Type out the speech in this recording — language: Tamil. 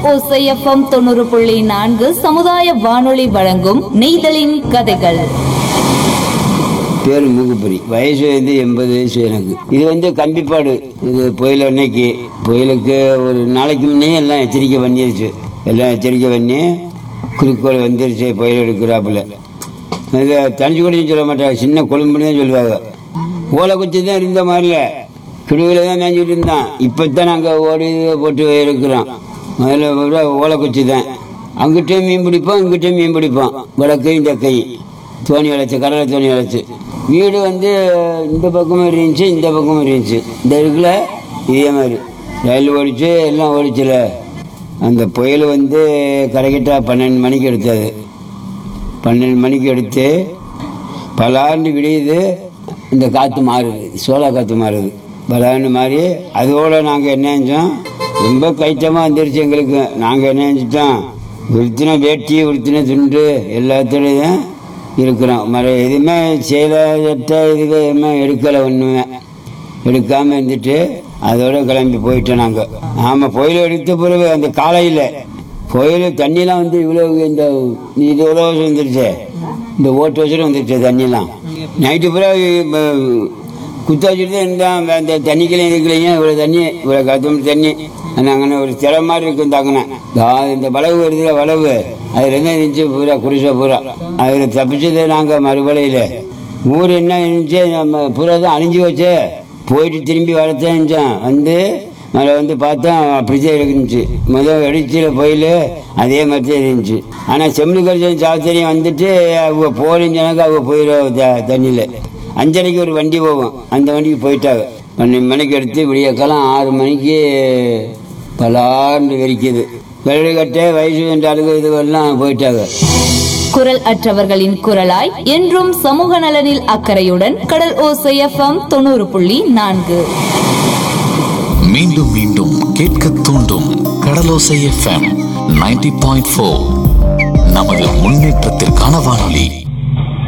ஓசைஎஃப்எம் தொண்ணூறு புள்ளி நான்கு சமுதாய வானொலி வழங்கும் நெய்தலின் கதைகள் பேர் மூக்குப்பொறி வயசு வந்து எண்பது வயசு எனக்கு இது வந்து கம்பிப்பாடு இது புயல் அன்னைக்கு புயலுக்கு ஒரு நாளைக்கு முன்னே எல்லாம் எச்சரிக்கை பண்ணிருச்சு எல்லாம் எச்சரிக்கை பண்ணி குறிக்கோள் வந்துருச்சு புயல் எடுக்கிறாப்புல இது தனிச்சு கூட சொல்ல மாட்டாங்க சின்ன கொழும்புன்னு தான் சொல்லுவாங்க ஓலை குச்சி தான் இருந்த மாதிரில கிடுவில் தான் மேய்ஞ்சிட்டு இருந்தான் இப்போ தான் நாங்கள் ஓடி இது போட்டு இருக்கிறோம் முதல்ல விட ஓலை குச்சி தான் அங்கிட்டையும் மீன் பிடிப்போம் இங்கிட்டையும் மீன் பிடிப்போம் வடக்கையும் தெக்கையும் தோணி வளைச்சு கடலை தோணி வளைச்சு வீடு வந்து இந்த பக்கமும் இருந்துச்சு இந்த பக்கமும் இருந்துச்சு இந்த இருக்குல்ல இதே மாதிரி ரயில் ஓடிச்சு எல்லாம் ஓடிச்சுல அந்த புயல் வந்து கரெக்டாக பன்னெண்டு மணிக்கு எடுத்தது பன்னெண்டு மணிக்கு எடுத்து பலாண்டு விடியுது இந்த காற்று மாறுது சோளா காற்று மாறுது பலாண்டு மாறி அதோட நாங்கள் என்ன செஞ்சோம் ரொம்ப கைத்தமாக வந்துருச்சு எங்களுக்கு நாங்கள் என்ன செஞ்சிட்டோம் உடுத்தின வேட்டி உடுத்தின துண்டு எல்லாத்துலேயும் இருக்கிறோம் மர எதுவுமே சேலை சட்டை இதுக்கு எதுவுமே எடுக்கலை ஒன்றுமே எடுக்காமல் இருந்துட்டு அதோட கிளம்பி போயிட்டோம் நாங்கள் ஆமாம் புயல் எடுத்த பிறகு அந்த காலையில் புயல் தண்ணிலாம் வந்து இவ்வளோ இந்த இது இவ்வளோ வந்துருச்சு இந்த ஓட்டு வச்சுட்டு வந்துருச்சு தண்ணிலாம் நைட்டு பூரா குத்த வச்சுட்டு தான் இருந்தான் அந்த தண்ணிக்கலையும் இதுக்கலையும் இவ்வளோ தண்ணி இவ்வளோ கத்தம் தண்ணி நாங்கள் ஒரு திற மாதிரி இருக்கும் தாங்கினே இந்த வளவு வருதுல வளவு அதில் என்ன இருந்துச்சு பூரா குடிசை பூரா அதில் தப்பிச்சது நாங்கள் மறுபலையில் ஊர் என்ன இருந்துச்சு நம்ம பூரா தான் அழிஞ்சு வச்சு போயிட்டு திரும்பி வரத்தான் இருந்துச்சோம் வந்து மழை வந்து பார்த்தா அப்படிதான் இருந்துச்சு முதல் வெடிச்சில் போயில் அதே மாதிரி தான் இருந்துச்சு ஆனால் செம்மு கரிசன் சாத்திரியம் வந்துட்டு அவங்க போலின்னு சொன்னாக்க அவங்க போயிடும் தண்ணியில் அஞ்சரைக்கு ஒரு வண்டி போகும் அந்த வண்டிக்கு போயிட்டாங்க பன்னெண்டு மணிக்கு எடுத்து விடியக்காலம் ஆறு மணிக்கு பலாண்டு வெறிக்குது வெள்ளக்கட்டை வயசு என்ற அழுகு இதுவெல்லாம் போயிட்டாங்க குரல் அற்றவர்களின் குரலாய் என்றும் சமூக நலனில் அக்கறையுடன் கடல் ஓசைஎஃப்எம் தொண்ணூறு புள்ளி நான்கு மீண்டும் மீண்டும் கேட்க தூண்டும் Kadalosai FM ninety point four நமது முன்னேற்றத்திற்கான வானொலி